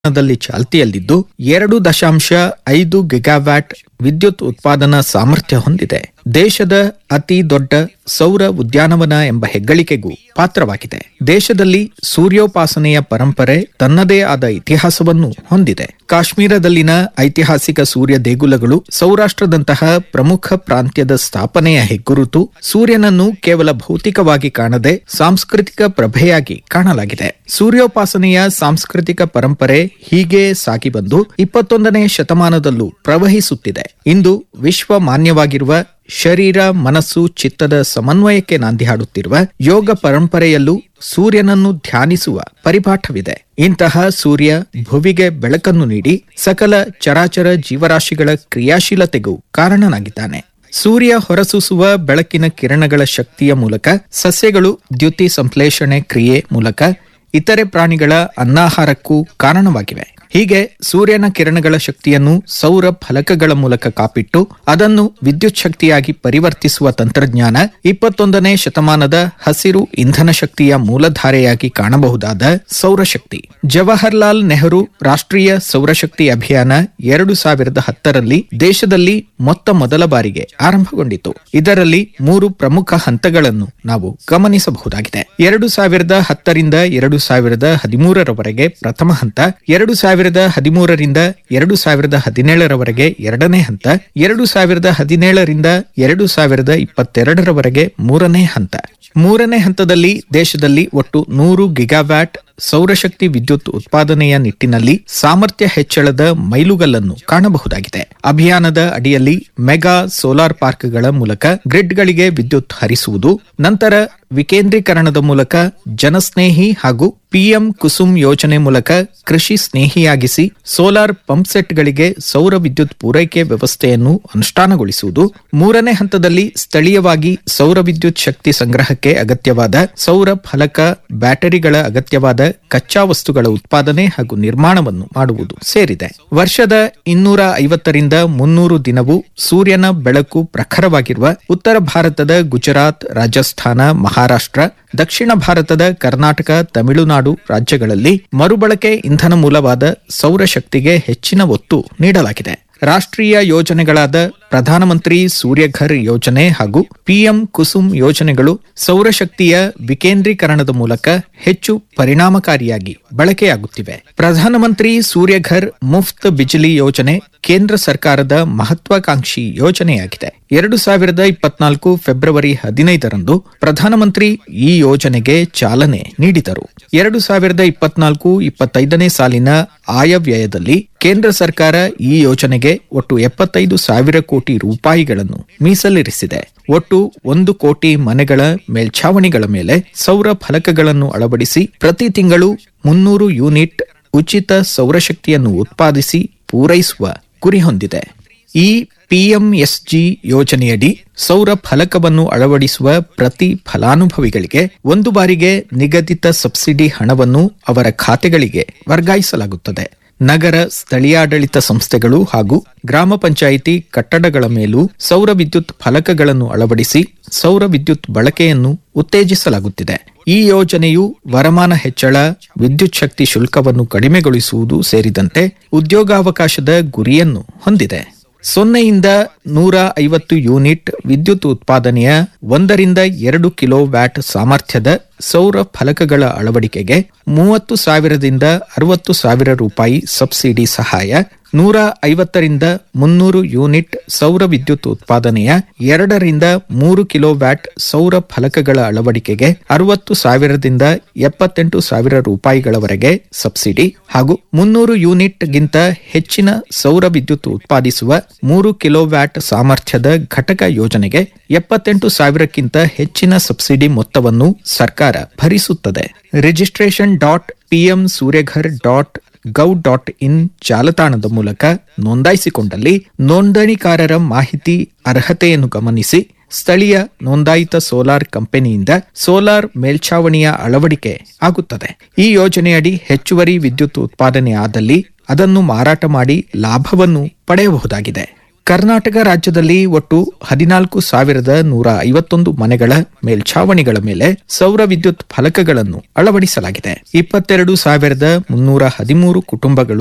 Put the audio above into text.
ದಲ್ಲಿ ಚಾಲ್ತಿಯಲ್ಲಿದ್ದು ಎರಡು ದಶಾಂಶ ಐದು ಗಿಗಾವ್ಯಾಟ್ ವಿದ್ಯುತ್ ಉತ್ಪಾದನಾ ಸಾಮರ್ಥ್ಯ ಹೊಂದಿದೆ ದೇಶದ ಅತಿ ದೊಡ್ಡ ಸೌರ ಉದ್ಯಾನವನ ಎಂಬ ಹೆಗ್ಗಳಿಕೆಗೂ ಪಾತ್ರವಾಗಿದೆ ದೇಶದಲ್ಲಿ ಸೂರ್ಯೋಪಾಸನೆಯ ಪರಂಪರೆ ತನ್ನದೇ ಆದ ಇತಿಹಾಸವನ್ನು ಹೊಂದಿದೆ ಕಾಶ್ಮೀರದಲ್ಲಿನ ಐತಿಹಾಸಿಕ ಸೂರ್ಯ ದೇಗುಲಗಳು ಸೌರಾಷ್ಟ್ರದಂತಹ ಪ್ರಮುಖ ಪ್ರಾಂತ್ಯದ ಸ್ಥಾಪನೆಯ ಹೆಗ್ಗುರುತು ಸೂರ್ಯನನ್ನು ಕೇವಲ ಭೌತಿಕವಾಗಿ ಕಾಣದೆ ಸಾಂಸ್ಕೃತಿಕ ಪ್ರಭೆಯಾಗಿ ಕಾಣಲಾಗಿದೆ ಸೂರ್ಯೋಪಾಸನೆಯ ಸಾಂಸ್ಕೃತಿಕ ಪರಂಪರೆ ಹೀಗೆ ಸಾಗಿ ಬಂದು ಇಪ್ಪತ್ತೊಂದನೇ ಶತಮಾನದಲ್ಲೂ ಪ್ರವಹಿಸುತ್ತಿದೆ ಇಂದು ವಿಶ್ವ ಮಾನ್ಯವಾಗಿರುವ ಶರೀರ ಮನಸ್ಸು ಚಿತ್ತದ ಸಮನ್ವಯಕ್ಕೆ ನಾಂದಿ ಹಾಡುತ್ತಿರುವ ಯೋಗ ಪರಂಪರೆಯಲ್ಲೂ ಸೂರ್ಯನನ್ನು ಧ್ಯಾನಿಸುವ ಪರಿಪಾಠವಿದೆ ಇಂತಹ ಸೂರ್ಯ ಭುವಿಗೆ ಬೆಳಕನ್ನು ನೀಡಿ ಸಕಲ ಚರಾಚರ ಜೀವರಾಶಿಗಳ ಕ್ರಿಯಾಶೀಲತೆಗೂ ಕಾರಣನಾಗಿದ್ದಾನೆ ಸೂರ್ಯ ಹೊರಸೂಸುವ ಬೆಳಕಿನ ಕಿರಣಗಳ ಶಕ್ತಿಯ ಮೂಲಕ ಸಸ್ಯಗಳು ದ್ಯುತಿ ಸಂಶ್ಲೇಷಣೆ ಕ್ರಿಯೆ ಮೂಲಕ ಇತರೆ ಪ್ರಾಣಿಗಳ ಅನ್ನಾಹಾರಕ್ಕೂ ಕಾರಣವಾಗಿವೆ ಹೀಗೆ ಸೂರ್ಯನ ಕಿರಣಗಳ ಶಕ್ತಿಯನ್ನು ಸೌರ ಫಲಕಗಳ ಮೂಲಕ ಕಾಪಿಟ್ಟು ಅದನ್ನು ವಿದ್ಯುತ್ ಶಕ್ತಿಯಾಗಿ ಪರಿವರ್ತಿಸುವ ತಂತ್ರಜ್ಞಾನ ಇಪ್ಪತ್ತೊಂದನೇ ಶತಮಾನದ ಹಸಿರು ಇಂಧನ ಶಕ್ತಿಯ ಮೂಲಧಾರೆಯಾಗಿ ಕಾಣಬಹುದಾದ ಸೌರಶಕ್ತಿ ಜವಾಹರ್ಲಾಲ್ ನೆಹರು ರಾಷ್ಟ್ರೀಯ ಸೌರಶಕ್ತಿ ಅಭಿಯಾನ ಎರಡು ಸಾವಿರದ ಹತ್ತರಲ್ಲಿ ದೇಶದಲ್ಲಿ ಮೊತ್ತ ಮೊದಲ ಬಾರಿಗೆ ಆರಂಭಗೊಂಡಿತು ಇದರಲ್ಲಿ ಮೂರು ಪ್ರಮುಖ ಹಂತಗಳನ್ನು ನಾವು ಗಮನಿಸಬಹುದಾಗಿದೆ ಎರಡು ಸಾವಿರದ ಹತ್ತರಿಂದ ಎರಡು ಸಾವಿರದ ಹದಿಮೂರರವರೆಗೆ ಪ್ರಥಮ ಹಂತ ಎರಡು ಸಾವಿರದ ಹದಿಮೂರರಿಂದ ಎರಡು ಸಾವಿರದ ಹದಿನೇಳರವರೆಗೆ ಎರಡನೇ ಹಂತ ಎರಡು ಸಾವಿರದ ಹದಿನೇಳರಿಂದ ಎರಡು ಸಾವಿರದ ಇಪ್ಪತ್ತೆರಡರವರೆಗೆ ಮೂರನೇ ಹಂತ ಮೂರನೇ ಹಂತದಲ್ಲಿ ದೇಶದಲ್ಲಿ ಒಟ್ಟು ನೂರು ಗಿಗಾವ್ಯಾಟ್ ಸೌರಶಕ್ತಿ ವಿದ್ಯುತ್ ಉತ್ಪಾದನೆಯ ನಿಟ್ಟಿನಲ್ಲಿ ಸಾಮರ್ಥ್ಯ ಹೆಚ್ಚಳದ ಮೈಲುಗಲ್ಲನ್ನು ಕಾಣಬಹುದಾಗಿದೆ ಅಭಿಯಾನದ ಅಡಿಯಲ್ಲಿ ಮೆಗಾ ಸೋಲಾರ್ ಪಾರ್ಕ್ಗಳ ಮೂಲಕ ಗ್ರಿಡ್ಗಳಿಗೆ ವಿದ್ಯುತ್ ಹರಿಸುವುದು ನಂತರ ವಿಕೇಂದ್ರೀಕರಣದ ಮೂಲಕ ಜನಸ್ನೇಹಿ ಹಾಗೂ ಪಿಎಂ ಕುಸುಮ್ ಯೋಜನೆ ಮೂಲಕ ಕೃಷಿ ಸ್ನೇಹಿಯಾಗಿಸಿ ಸೋಲಾರ್ ಪಂಪ್ಸೆಟ್ಗಳಿಗೆ ಸೌರ ವಿದ್ಯುತ್ ಪೂರೈಕೆ ವ್ಯವಸ್ಥೆಯನ್ನು ಅನುಷ್ಠಾನಗೊಳಿಸುವುದು ಮೂರನೇ ಹಂತದಲ್ಲಿ ಸ್ಥಳೀಯವಾಗಿ ಸೌರ ವಿದ್ಯುತ್ ಶಕ್ತಿ ಸಂಗ್ರಹಕ್ಕೆ ಅಗತ್ಯವಾದ ಸೌರ ಫಲಕ ಬ್ಯಾಟರಿಗಳ ಅಗತ್ಯವಾದ ಕಚ್ಚಾ ವಸ್ತುಗಳ ಉತ್ಪಾದನೆ ಹಾಗೂ ನಿರ್ಮಾಣವನ್ನು ಮಾಡುವುದು ಸೇರಿದೆ ವರ್ಷದ ಇನ್ನೂರ ಐವತ್ತರಿಂದ ಮುನ್ನೂರು ದಿನವೂ ಸೂರ್ಯನ ಬೆಳಕು ಪ್ರಖರವಾಗಿರುವ ಉತ್ತರ ಭಾರತದ ಗುಜರಾತ್ ರಾಜಸ್ಥಾನ ಮಹಾರಾಷ್ಟ್ರ ದಕ್ಷಿಣ ಭಾರತದ ಕರ್ನಾಟಕ ತಮಿಳುನಾಡು ರಾಜ್ಯಗಳಲ್ಲಿ ಮರುಬಳಕೆ ಇಂಧನ ಮೂಲವಾದ ಸೌರಶಕ್ತಿಗೆ ಹೆಚ್ಚಿನ ಒತ್ತು ನೀಡಲಾಗಿದೆ ರಾಷ್ಟ್ರೀಯ ಯೋಜನೆಗಳಾದ ಪ್ರಧಾನಮಂತ್ರಿ ಸೂರ್ಯಘರ್ ಯೋಜನೆ ಹಾಗೂ ಪಿಎಂ ಕುಸುಮ್ ಯೋಜನೆಗಳು ಸೌರಶಕ್ತಿಯ ವಿಕೇಂದ್ರೀಕರಣದ ಮೂಲಕ ಹೆಚ್ಚು ಪರಿಣಾಮಕಾರಿಯಾಗಿ ಬಳಕೆಯಾಗುತ್ತಿವೆ ಪ್ರಧಾನಮಂತ್ರಿ ಸೂರ್ಯಘರ್ ಮುಫ್ತ್ ಬಿಜಿಲಿ ಯೋಜನೆ ಕೇಂದ್ರ ಸರ್ಕಾರದ ಮಹತ್ವಾಕಾಂಕ್ಷಿ ಯೋಜನೆಯಾಗಿದೆ ಎರಡು ಸಾವಿರದ ಇಪ್ಪತ್ನಾಲ್ಕು ಫೆಬ್ರವರಿ ಹದಿನೈದರಂದು ಪ್ರಧಾನಮಂತ್ರಿ ಈ ಯೋಜನೆಗೆ ಚಾಲನೆ ನೀಡಿದರು ಎರಡು ಸಾವಿರದ ಇಪ್ಪತ್ನಾಲ್ಕು ಇಪ್ಪತ್ತೈದನೇ ಸಾಲಿನ ಆಯವ್ಯಯದಲ್ಲಿ ಕೇಂದ್ರ ಸರ್ಕಾರ ಈ ಯೋಜನೆಗೆ ಒಟ್ಟು ಎಪ್ಪತ್ತೈದು ಸಾವಿರ ಕೋಟಿ ರೂಪಾಯಿಗಳನ್ನು ಮೀಸಲಿರಿಸಿದೆ ಒಟ್ಟು ಒಂದು ಕೋಟಿ ಮನೆಗಳ ಮೇಲ್ಛಾವಣಿಗಳ ಮೇಲೆ ಸೌರ ಫಲಕಗಳನ್ನು ಅಳವಡಿಸಿ ಪ್ರತಿ ತಿಂಗಳು ಮುನ್ನೂರು ಯೂನಿಟ್ ಉಚಿತ ಸೌರಶಕ್ತಿಯನ್ನು ಉತ್ಪಾದಿಸಿ ಪೂರೈಸುವ ಗುರಿ ಹೊಂದಿದೆ ಈ ಪಿಎಂಎಸ್ಜಿ ಯೋಜನೆಯಡಿ ಸೌರ ಫಲಕವನ್ನು ಅಳವಡಿಸುವ ಪ್ರತಿ ಫಲಾನುಭವಿಗಳಿಗೆ ಒಂದು ಬಾರಿಗೆ ನಿಗದಿತ ಸಬ್ಸಿಡಿ ಹಣವನ್ನು ಅವರ ಖಾತೆಗಳಿಗೆ ವರ್ಗಾಯಿಸಲಾಗುತ್ತದೆ ನಗರ ಸ್ಥಳೀಯಾಡಳಿತ ಸಂಸ್ಥೆಗಳು ಹಾಗೂ ಗ್ರಾಮ ಪಂಚಾಯಿತಿ ಕಟ್ಟಡಗಳ ಮೇಲೂ ಸೌರ ವಿದ್ಯುತ್ ಫಲಕಗಳನ್ನು ಅಳವಡಿಸಿ ಸೌರ ವಿದ್ಯುತ್ ಬಳಕೆಯನ್ನು ಉತ್ತೇಜಿಸಲಾಗುತ್ತಿದೆ ಈ ಯೋಜನೆಯು ವರಮಾನ ಹೆಚ್ಚಳ ವಿದ್ಯುತ್ ಶಕ್ತಿ ಶುಲ್ಕವನ್ನು ಕಡಿಮೆಗೊಳಿಸುವುದು ಸೇರಿದಂತೆ ಉದ್ಯೋಗಾವಕಾಶದ ಗುರಿಯನ್ನು ಹೊಂದಿದೆ ಸೊನ್ನೆಯಿಂದ ನೂರ ಐವತ್ತು ಯೂನಿಟ್ ವಿದ್ಯುತ್ ಉತ್ಪಾದನೆಯ ಒಂದರಿಂದ ಎರಡು ಕಿಲೋ ವ್ಯಾಟ್ ಸಾಮರ್ಥ್ಯದ ಸೌರ ಫಲಕಗಳ ಅಳವಡಿಕೆಗೆ ಮೂವತ್ತು ಸಾವಿರದಿಂದ ಅರವತ್ತು ಸಾವಿರ ರೂಪಾಯಿ ಸಬ್ಸಿಡಿ ಸಹಾಯ ನೂರ ಐವತ್ತರಿಂದ ಮುನ್ನೂರು ಯೂನಿಟ್ ಸೌರ ವಿದ್ಯುತ್ ಉತ್ಪಾದನೆಯ ಎರಡರಿಂದ ಮೂರು ಕಿಲೋ ವ್ಯಾಟ್ ಸೌರ ಫಲಕಗಳ ಅಳವಡಿಕೆಗೆ ಅರವತ್ತು ಸಾವಿರದಿಂದ ಎಪ್ಪತ್ತೆಂಟು ಸಾವಿರ ರೂಪಾಯಿಗಳವರೆಗೆ ಸಬ್ಸಿಡಿ ಹಾಗೂ ಮುನ್ನೂರು ಯೂನಿಟ್ಗಿಂತ ಹೆಚ್ಚಿನ ಸೌರ ವಿದ್ಯುತ್ ಉತ್ಪಾದಿಸುವ ಮೂರು ಕಿಲೋ ವ್ಯಾಟ್ ಸಾಮರ್ಥ್ಯದ ಘಟಕ ಯೋಜನೆಗೆ ಎಪ್ಪತ್ತೆಂಟು ಸಾವಿರಕ್ಕಿಂತ ಹೆಚ್ಚಿನ ಸಬ್ಸಿಡಿ ಮೊತ್ತವನ್ನು ಸರ್ಕಾರ ಭರಿಸುತ್ತದೆ registration dot PM Suryaghar dot gov dot in ಜಾಲತಾಣದ ಮೂಲಕ ನೋಂದಾಯಿಸಿಕೊಂಡಲ್ಲಿ ನೋಂದಣಿಕಾರರ ಮಾಹಿತಿ ಅರ್ಹತೆಯನ್ನು ಗಮನಿಸಿ ಸ್ಥಳೀಯ ನೋಂದಾಯಿತ ಸೋಲಾರ್ ಕಂಪನಿಯಿಂದ ಸೋಲಾರ್ ಮೇಲ್ಛಾವಣಿಯ ಅಳವಡಿಕೆ ಆಗುತ್ತದೆ ಈ ಯೋಜನೆಯಡಿ ಹೆಚ್ಚುವರಿ ವಿದ್ಯುತ್ ಉತ್ಪಾದನೆ ಆದಲ್ಲಿ ಅದನ್ನು ಮಾರಾಟ ಮಾಡಿ ಲಾಭವನ್ನು ಪಡೆಯಬಹುದಾಗಿದೆ ಕರ್ನಾಟಕ ರಾಜ್ಯದಲ್ಲಿ ಒಟ್ಟು ಹದಿನಾಲ್ಕು ಸಾವಿರದ ನೂರ ಐವತ್ತೊಂದು ಮನೆಗಳ ಮೇಲ್ಛಾವಣಿಗಳ ಮೇಲೆ ಸೌರ ವಿದ್ಯುತ್ ಫಲಕಗಳನ್ನು ಅಳವಡಿಸಲಾಗಿದೆ ಇಪ್ಪತ್ತೆರಡು ಸಾವಿರದ ಮುನ್ನೂರ ಹದಿಮೂರು ಕುಟುಂಬಗಳು